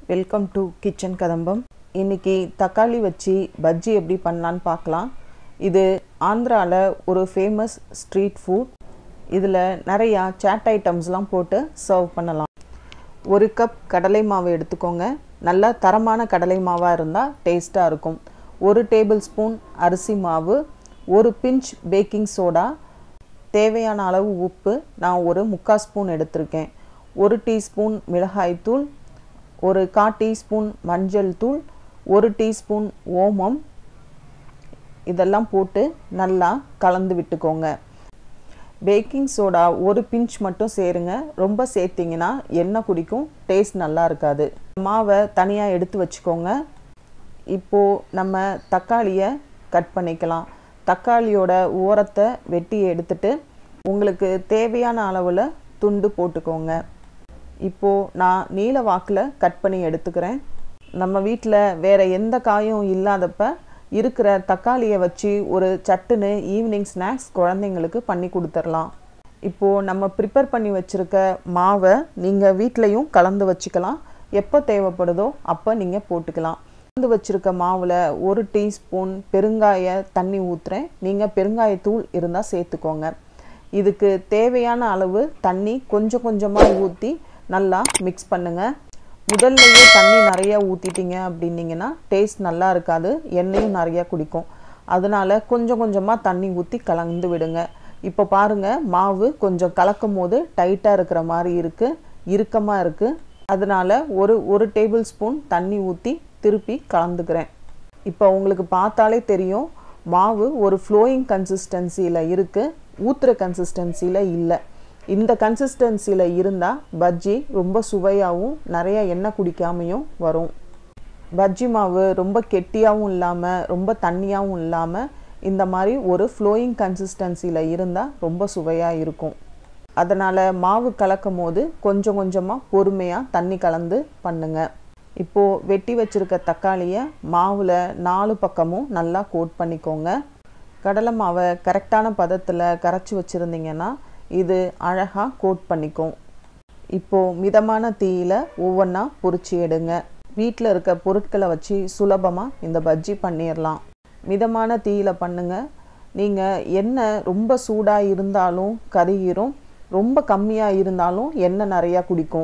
welcome to kitchen கதம்பம் இன்னைக்கு தக்காளி வச்சு பஜ்ஜி எப்படி பண்ணலான்னு பார்க்கலாம் இது ஆந்திராவில் ஒரு ஃபேமஸ் ஸ்ட்ரீட் ஃபுட் இதில் நிறையா சாட் ஐட்டம்ஸ்லாம் போட்டு சர்வ் பண்ணலாம் ஒரு கப் கடலை மாவு எடுத்துக்கோங்க நல்ல தரமான கடலை மாவாக இருந்தால் டேஸ்ட்டாக இருக்கும் ஒரு டேபிள் ஸ்பூன் அரிசி மாவு ஒரு பிஞ்ச் பேக்கிங் சோடா தேவையான அளவு உப்பு நான் ஒரு முக்கால் ஸ்பூன் எடுத்திருக்கேன் ஒரு டீஸ்பூன் மிளகாய்த்தூள் ஒரு கா டீஸ்பூன் மஞ்சள் தூள் ஒரு டீஸ்பூன் ஓமம் இதெல்லாம் போட்டு நல்லா கலந்து விட்டுக்கோங்க பேக்கிங் சோடா ஒரு பிஞ்ச் மட்டும் சேருங்க ரொம்ப சேர்த்திங்கன்னா எண்ணெய் குடிக்கும் டேஸ்ட் நல்லா இருக்காது மாவை தனியாக எடுத்து வச்சுக்கோங்க இப்போது நம்ம தக்காளியை கட் பண்ணிக்கலாம் தக்காளியோட ஓரத்தை வெட்டி எடுத்துட்டு உங்களுக்கு தேவையான அளவில் துண்டு போட்டுக்கோங்க இப்போது நான் நீல வாக்கில் கட் பண்ணி எடுத்துக்கிறேன் நம்ம வீட்டில் வேறு எந்த காயும் இல்லாதப்ப இருக்கிற தக்காளியை வச்சு ஒரு சட்டுன்னு ஈவினிங் ஸ்நாக்ஸ் குழந்தைங்களுக்கு பண்ணி கொடுத்துர்லாம் இப்போது நம்ம ப்ரிப்பேர் பண்ணி வச்சுருக்க மாவை நீங்கள் வீட்லேயும் கலந்து வச்சுக்கலாம் எப்போ தேவைப்படுதோ அப்போ நீங்கள் போட்டுக்கலாம் கலந்து வச்சுருக்க மாவில் ஒரு டீஸ்பூன் பெருங்காய தண்ணி ஊற்றுறேன் நீங்கள் பெருங்காயத்தூள் இருந்தால் சேர்த்துக்கோங்க இதுக்கு தேவையான அளவு தண்ணி கொஞ்சம் கொஞ்சமாக ஊற்றி நல்லா மிக்ஸ் பண்ணுங்கள் முதல்லையே தண்ணி நிறையா ஊற்றிட்டீங்க அப்படின்னீங்கன்னா டேஸ்ட் நல்லா இருக்காது எண்ணெயும் நிறையா குடிக்கும் அதனால் கொஞ்சம் கொஞ்சமாக தண்ணி ஊற்றி கலந்து விடுங்க இப்போ பாருங்கள் மாவு கொஞ்சம் கலக்கும் போது டைட்டாக இருக்கிற மாதிரி இருக்குது இறுக்கமாக இருக்குது அதனால் ஒரு ஒரு டேபிள் ஸ்பூன் தண்ணி ஊற்றி திருப்பி கலந்துக்கிறேன் இப்போ உங்களுக்கு பார்த்தாலே தெரியும் மாவு ஒரு ஃப்ளோயிங் கன்சிஸ்டன்சியில் இருக்குது ஊற்றுற கன்சிஸ்டன்சியில் இல்லை இந்த கன்சிஸ்டன்சியில் இருந்தால் பஜ்ஜி ரொம்ப சுவையாகவும் நிறைய எண்ணெய் குடிக்காமையும் வரும் பஜ்ஜி மாவு ரொம்ப கெட்டியாகவும் இல்லாமல் ரொம்ப தண்ணியாகவும் இல்லாமல் இந்த மாதிரி ஒரு ஃப்ளோயிங் கன்சிஸ்டன்சியில் இருந்தால் ரொம்ப சுவையாக இருக்கும் அதனால் மாவு கலக்கும் போது கொஞ்சம் கொஞ்சமாக பொறுமையாக தண்ணி கலந்து பண்ணுங்கள் இப்போது வெட்டி வச்சுருக்க தக்காளியை மாவில் நாலு பக்கமும் நல்லா கோட் பண்ணிக்கோங்க கடலை மாவை கரெக்டான பதத்தில் கரைச்சி வச்சுருந்தீங்கன்னா இது அழகாக கோட் பண்ணிக்கும் இப்போது மிதமான தீயில் ஒவ்வொன்றா பொறிச்சு எடுங்க வீட்டில் இருக்க பொருட்களை வச்சு சுலபமாக இந்த பஜ்ஜி பண்ணிடலாம் மிதமான தீயில் பண்ணுங்கள் நீங்கள் எண்ணெய் ரொம்ப சூடாக இருந்தாலும் கருகிரும் ரொம்ப கம்மியாக இருந்தாலும் எண்ணெய் நிறையா குடிக்கும்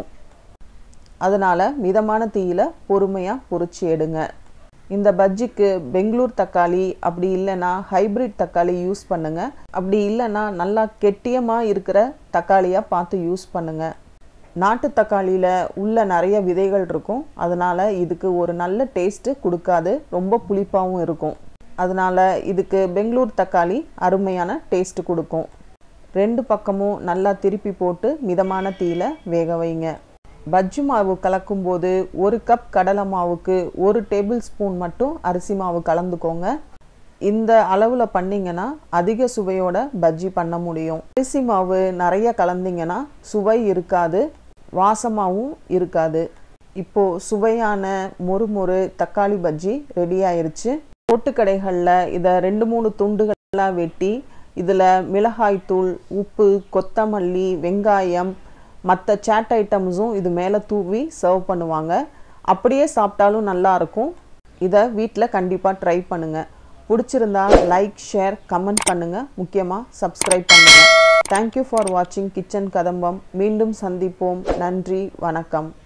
அதனால் மிதமான தீயில் பொறுமையாக பொறிச்சு எடுங்க இந்த பஜ்ஜிக்கு பெங்களூர் தக்காளி அப்படி இல்லைன்னா ஹைப்ரிட் தக்காளி யூஸ் பண்ணுங்கள் அப்படி இல்லைன்னா நல்லா கெட்டியமாக இருக்கிற தக்காளியாக பார்த்து யூஸ் பண்ணுங்கள் நாட்டு தக்காளியில் உள்ள நிறைய விதைகள் இருக்கும் அதனால் இதுக்கு ஒரு நல்ல டேஸ்ட்டு கொடுக்காது ரொம்ப புளிப்பாகவும் இருக்கும் அதனால் இதுக்கு பெங்களூர் தக்காளி அருமையான டேஸ்ட்டு கொடுக்கும் ரெண்டு பக்கமும் நல்லா திருப்பி போட்டு மிதமான தீயில் வேக வைங்க பஜ்ஜி மாவு கலக்கும்போது ஒரு கப் கடலை மாவுக்கு ஒரு டேபிள் ஸ்பூன் மட்டும் அரிசி மாவு கலந்துக்கோங்க இந்த அளவில் பண்ணிங்கன்னா அதிக சுவையோட பஜ்ஜி பண்ண முடியும் அரிசி மாவு நிறைய கலந்தீங்கன்னா சுவை இருக்காது வாசமாகவும் இருக்காது இப்போது சுவையான மொறுமொறு தக்காளி பஜ்ஜி ரெடி ஆயிருச்சு ரோட்டுக்கடைகளில் இதை ரெண்டு மூணு துண்டுகளாக வெட்டி இதில் மிளகாய்த்தூள் உப்பு கொத்தமல்லி வெங்காயம் மற்ற சாட் ஐட்டம்ஸும் இது மேலே தூவி சர்வ் பண்ணுவாங்க அப்படியே சாப்பிட்டாலும் நல்லாயிருக்கும் இதை வீட்டில் கண்டிப்பாக ட்ரை பண்ணுங்கள் பிடிச்சிருந்தா லைக் ஷேர் கமெண்ட் பண்ணுங்கள் முக்கியமாக சப்ஸ்கிரைப் பண்ணுங்கள் தேங்க்யூ ஃபார் வாட்சிங் கிச்சன் கதம்பம் மீண்டும் சந்திப்போம் நன்றி வணக்கம்